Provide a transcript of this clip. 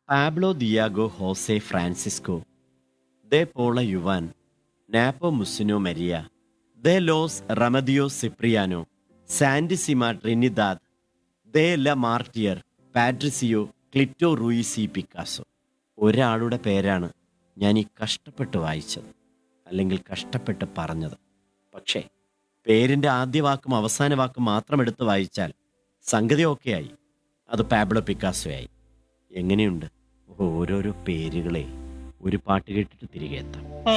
Pablo Diego Jose Francisco de Paula Juan Nepomuceno Maria de los Remedios Cipriano Santisima Trinidad de la Martir Patricio Clito Ruiz y Picasso ഒരാളുടെ പേരാണ് ഞാൻ ഈ കഷ്ടപ്പെട്ട് വായിച്ചത് അല്ലെങ്കിൽ കഷ്ടപ്പെട്ട് പറഞ്ഞത് പക്ഷേ പേരിൻ്റെ ആദ്യ വാക്കും അവസാന വാക്കും മാത്രം എടുത്ത് വായിച്ചാൽ സംഗതി ഓക്കെയായി അത് പാബ്ലോ പിക്കാസോയായി എങ്ങനെയുണ്ട് ഓരോരോ പേരുകളെ ഒരു പാട്ട് കേട്ടിട്ട് തിരികെ എത്താം